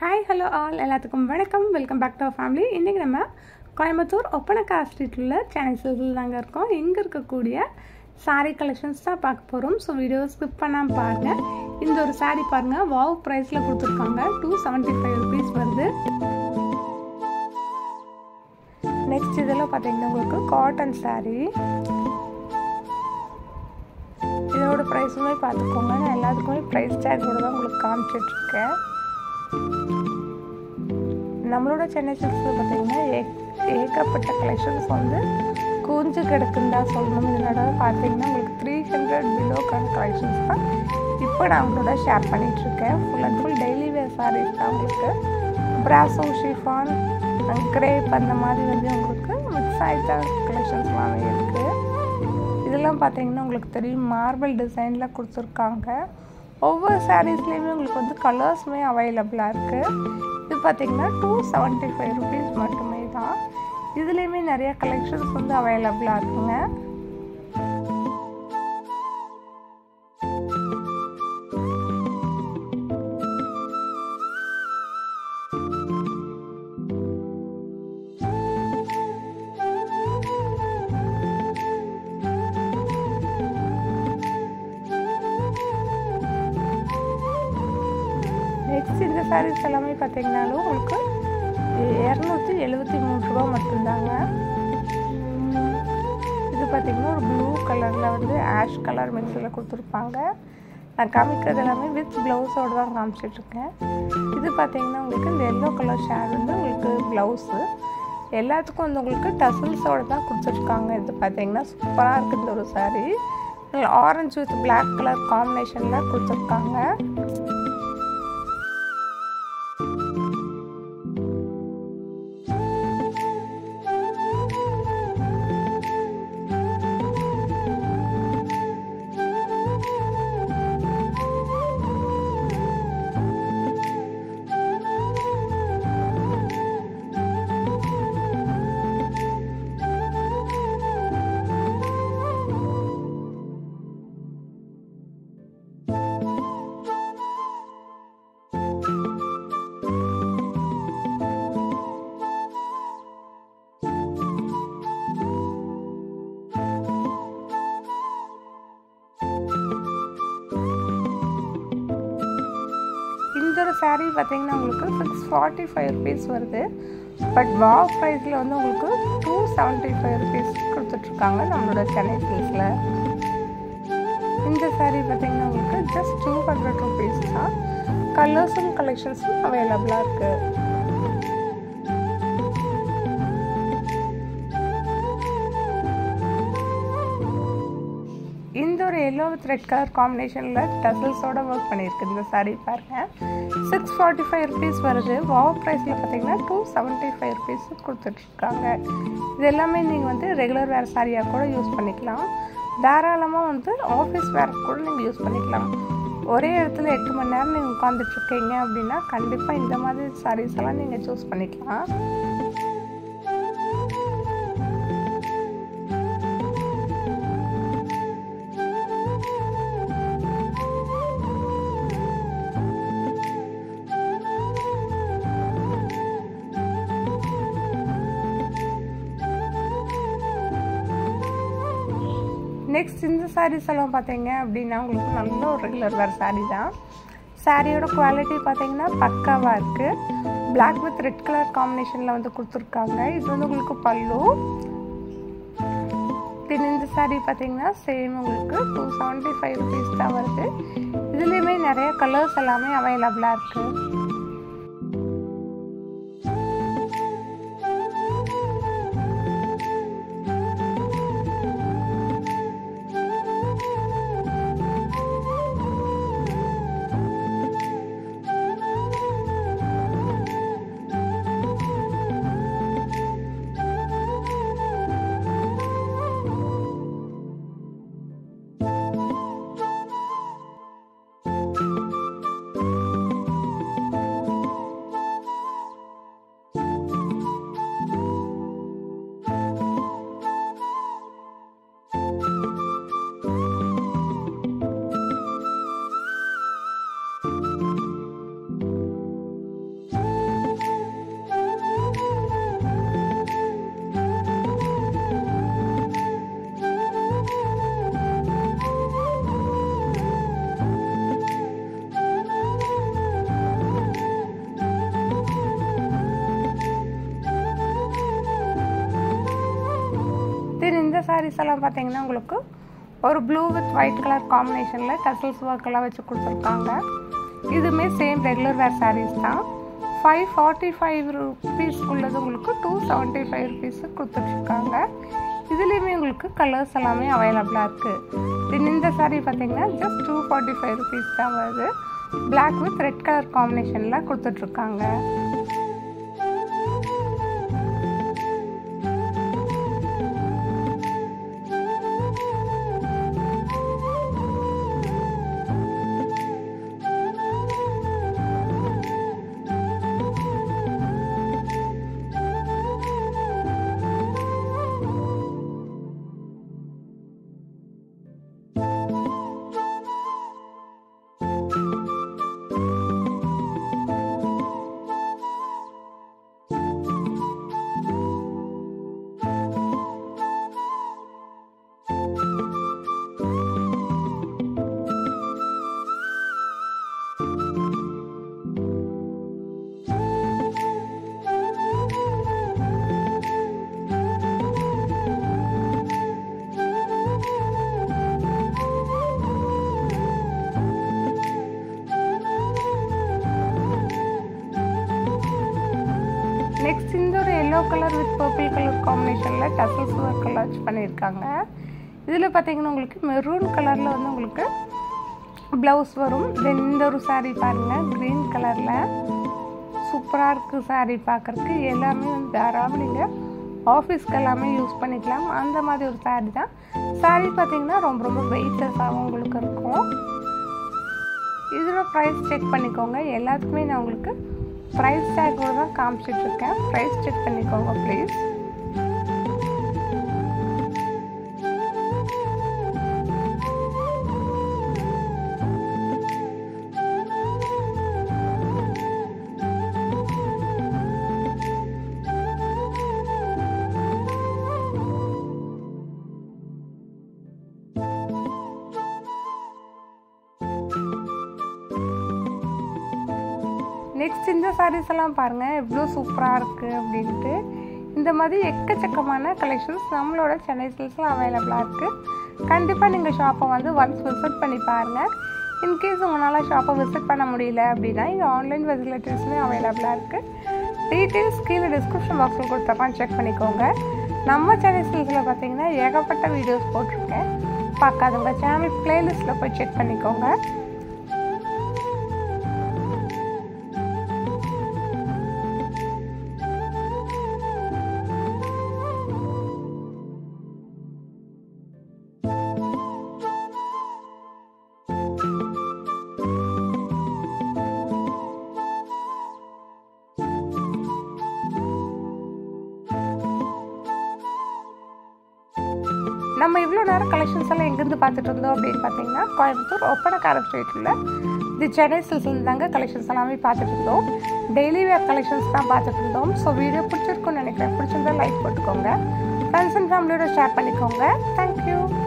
hi hello all எல்லாத்துக்கும் வணக்கம் welcome back to our family இன்றைக்கி நம்ம கோயம்புத்தூர் ஒப்பனக்கா ஸ்ட்ரீட்டில் உள்ள சென்னை சில்கில் தாங்க இருக்கோம் இங்கே இருக்கக்கூடிய saree கலெக்ஷன்ஸ் தான் பார்க்க போகிறோம் ஸோ வீடியோ ஸ்கிப் பண்ணாமல் பாருங்கள் இந்த ஒரு saree பாருங்கள் வாவ் ப்ரைஸில் கொடுத்துருக்காங்க டூ செவன்ட்டி ஃபைவ் ருபீஸ் வருது நெக்ஸ்ட் இதெல்லாம் பார்த்தீங்கன்னா உங்களுக்கு காட்டன் saree இதோட ப்ரைஸுமே பார்த்துக்கோங்க நான் எல்லாத்துக்குமே ப்ரைஸ் டேக்கோட தான் உங்களுக்கு காமிச்சிட்ருக்கேன் நம்மளோட சென்னை சில்க்ஸில் பார்த்தீங்கன்னா ஏ ஏகப்பட்ட கலெக்ஷன்ஸ் வந்து கூஞ்சு கிடக்குன்னு தான் சொல்லணும் இதனோட பார்த்தீங்கன்னா உங்களுக்கு த்ரீ ஹண்ட்ரட் பிலோக்கான கலெக்ஷன்ஸ் தான் இப்போ நான் உங்களோட ஷேர் பண்ணிகிட்ருக்கேன் full and full daily wear saris தான் உங்களுக்கு பிராசோ ஷிஃபான் கிரேப் அந்த மாதிரி வந்து உங்களுக்கு மிக்ஸ் ஆகிட்ட கலெக்ஷன்ஸ்லாம் இருக்குது இதெல்லாம் பார்த்தீங்கன்னா உங்களுக்கு தெரியும் மார்பிள் டிசைனில் கொடுத்துருக்காங்க ஒவ்வொரு சாரீஸ்லேயுமே உங்களுக்கு வந்து கலர்ஸுமே அவைலபிளாக இருக்குது இது பார்த்தீங்கன்னா டூ செவன்ட்டி ஃபைவ் ருபீஸ் மட்டுமே தான் இதுலேயுமே நிறைய கலெக்ஷன்ஸ் வந்து அவைலபிளாக இருக்குங்க நெக்ஸ்ட் இந்த சாரீஸ் எல்லாமே பார்த்தீங்கன்னாலும் உங்களுக்கு இரநூத்தி எழுபத்தி மூணு ரூபா மட்டும்தாங்க இது பார்த்தீங்கன்னா ஒரு ப்ளூ கலரில் வந்து ஆஷ் கலர் மிக்ஸில் கொடுத்துருப்பாங்க நான் காமிக்கிறது எல்லாமே வித் ப்ளவுஸோடு தான் காமிச்சிட்ருக்கேன் இது பார்த்தீங்கன்னா உங்களுக்கு இந்த எல்லோ கலர் ஷேர் வந்து உங்களுக்கு ப்ளவுஸு எல்லாத்துக்கும் வந்து உங்களுக்கு டசல்ஸோடு தான் கொடுத்துருக்காங்க இது பார்த்தீங்கன்னா சூப்பராக இருக்குது இந்த ஒரு sari orange with black colour காம்பினேஷனில் கொடுத்துருக்காங்க இந்த ஒரு சாரீ பார்த்தீங்கன்னா உங்களுக்கு சிக்ஸ் ஃபார்ட்டி ஃபைவ் ருபீஸ் வருது பட் வாவ் ப்ரைஸில் வந்து உங்களுக்கு டூ செவன்ட்டி ஃபைவ் ருபீஸ் கொடுத்துட்ருக்காங்க நம்மளோட சென்னை சில்ஸில் இந்த சாரீ பார்த்தீங்கன்னா உங்களுக்கு ஜஸ்ட் டூ ஹண்ட்ரட் ருபீஸ் தான் கலர்ஸும் கலெக்ஷன்ஸும் அவைலபிளாக இருக்குது இந்த ஒரு எல்லோ வித் ரெட் கலர் காம்பினேஷனில் டசல்ஸோட ஒர்க் பண்ணியிருக்கு இந்த சாரீ பாருங்கள் சிக்ஸ் ஃபார்ட்டி ஃபைவ் ருபீஸ் வருது வாவ் ப்ரைஸில் பார்த்தீங்கன்னா டூ செவன்ட்டி ஃபைவ் ருபீஸ் கொடுத்துட்ருக்காங்க இது எல்லாமே நீங்கள் வந்து ரெகுலர் வேர் சாரியாக கூட யூஸ் பண்ணிக்கலாம் தாராளமாக வந்து ஆஃபீஸ் வேர் கூட நீங்கள் யூஸ் பண்ணிக்கலாம் ஒரே இடத்துல எட்டு மணி நேரம் நீங்கள் உட்காந்துட்ருக்கீங்க அப்படின்னா கண்டிப்பாக இந்த மாதிரி சாரீஸ் எல்லாம் நீங்கள் சூஸ் பண்ணிக்கலாம் நெக்ஸ்ட் இந்த சாரீஸ் எல்லாம் பார்த்தீங்க அப்படின்னா உங்களுக்கு நல்ல ஒரு ரெகுலர் வேர் சாரீ தான் சாரியோட குவாலிட்டி பார்த்தீங்கன்னா பக்காவாக இருக்குது பிளாக் வித் ரெட் கலர் காம்பினேஷனில் வந்து கொடுத்துருக்காங்க இது வந்து உங்களுக்கு பல்லு தென் இந்த சாரீ பார்த்தீங்கன்னா சேம் உங்களுக்கு டூ செவன்ட்டி ஃபைவ் ருபீஸ் தான் வருது இதுலேயுமே நிறைய கலர்ஸ் எல்லாமே அவைலபிளாக இருக்குது சாரீஸ் எல்லாம் பார்த்தீங்கன்னா உங்களுக்கு ஒரு ப்ளூ வித் ஒயிட் கலர் காம்பினேஷனில் டசல்ஸ் ஒர்க் எல்லாம் வச்சு கொடுத்துருக்காங்க இதுவுமே சேம் ரெகுலர் வேர் சாரீஸ் தான் ஃபைவ் ஃபார்ட்டி ஃபைவ் ருபீஸ் உள்ளது உங்களுக்கு டூ செவன்ட்டி ஃபைவ் ருபீஸு கொடுத்துட்ருக்காங்க இதுலேயுமே உங்களுக்கு கலர்ஸ் எல்லாமே அவைலபிளாக இருக்குது தென் இந்த சாரீ பார்த்தீங்கன்னா just two forty five rupees தான் வருது பிளாக் வித் ரெட் கலர் காம்பினேஷனில் கொடுத்துட்ருக்காங்க நெக்ஸ்ட் இந்த ஒரு yellow colour with purple colour காம்பினேஷனில் டசல்ஸ் ஒர்க் எல்லாம் வச்சு பண்ணியிருக்காங்க இதில் பார்த்தீங்கன்னா உங்களுக்கு மெரூன் கலரில் வந்து உங்களுக்கு ப்ளவுஸ் வரும் தென் இந்த ஒரு saree பாருங்கள் க்ரீன் கலரில் சூப்பராக இருக்குது saree பார்க்குறதுக்கு எல்லாமே வந்து தாராளமாக நீங்கள் ஆஃபீஸ்க்கு எல்லாமே யூஸ் பண்ணிக்கலாம் அந்த மாதிரி ஒரு saree தான் saree பார்த்தீங்கன்னா ரொம்ப ரொம்ப வெயிட்லெஸ்ஸாகவும் உங்களுக்கு இருக்கும் இதோட ப்ரைஸ் செக் பண்ணிக்கோங்க எல்லாத்துக்குமே நான் உங்களுக்கு ப்ரைஸ் டேக்கோட தான் காமிச்சிட்டு இருக்கேன் ப்ரைஸ் செக் பண்ணிக்கோங்க ப்ளீஸ் நெக்ஸ்ட் இந்த சாரீஸ் எல்லாம் பாருங்கள் எவ்வளோ சூப்பராக இருக்குது அப்படின்ட்டு இந்த மாதிரி எக்கச்சக்கமான கலெக்ஷன்ஸ் நம்மளோட சென்னை சில்ஸில் அவைலபிளாக இருக்குது கண்டிப்பாக நீங்கள் ஷாப்பை வந்து ஒன்ஸ் விசிட் பண்ணி பாருங்கள் இன்கேஸ் உங்களால் ஷாப்பை விசிட் பண்ண முடியல அப்படின்னா இங்கே ஆன்லைன் ஃபெசிலிட்டிஸுமே அவைலபிளாக இருக்குது டீட்டெயில்ஸ் கீழே டிஸ்கிரிப்ஷன் பாக்ஸில் கொடுத்துருக்கோம் செக் பண்ணிக்கோங்க நம்ம சென்னை சில்ஸில் பார்த்தீங்கன்னா ஏகப்பட்ட வீடியோஸ் போட்டிருக்கேன் பார்க்காதவங்க சேனல் பிளேலிஸ்ட்டில் போய் செக் பண்ணிக்கோங்க நம்ம இவ்வளோ நேரம் கலெக்ஷன்ஸ் எல்லாம் எங்கேருந்து பார்த்துட்டு இருந்தோம் அப்படின்னு பார்த்தீங்கன்னா கோயம்புத்தூர் ஒப்பனக்கார ஸ்ட்ரீட்டில் தி சென்னை சில்ஸ்ல தாங்க கலெக்ஷன்ஸ் எல்லாமே பார்த்துட்டு இருந்தோம் டெய்லி வேர் கலெக்ஷன்ஸ் தான் பார்த்துட்டு இருந்தோம் ஸோ வீடியோ பிடிச்சிருக்கும்னு நினைக்கிறேன் பிடிச்சிருந்தா லைக் போட்டுக்கோங்க ஃப்ரெண்ட்ஸ் அண்ட் ஃபேமிலியோட ஷேர் பண்ணிக்கோங்க தேங்க்யூ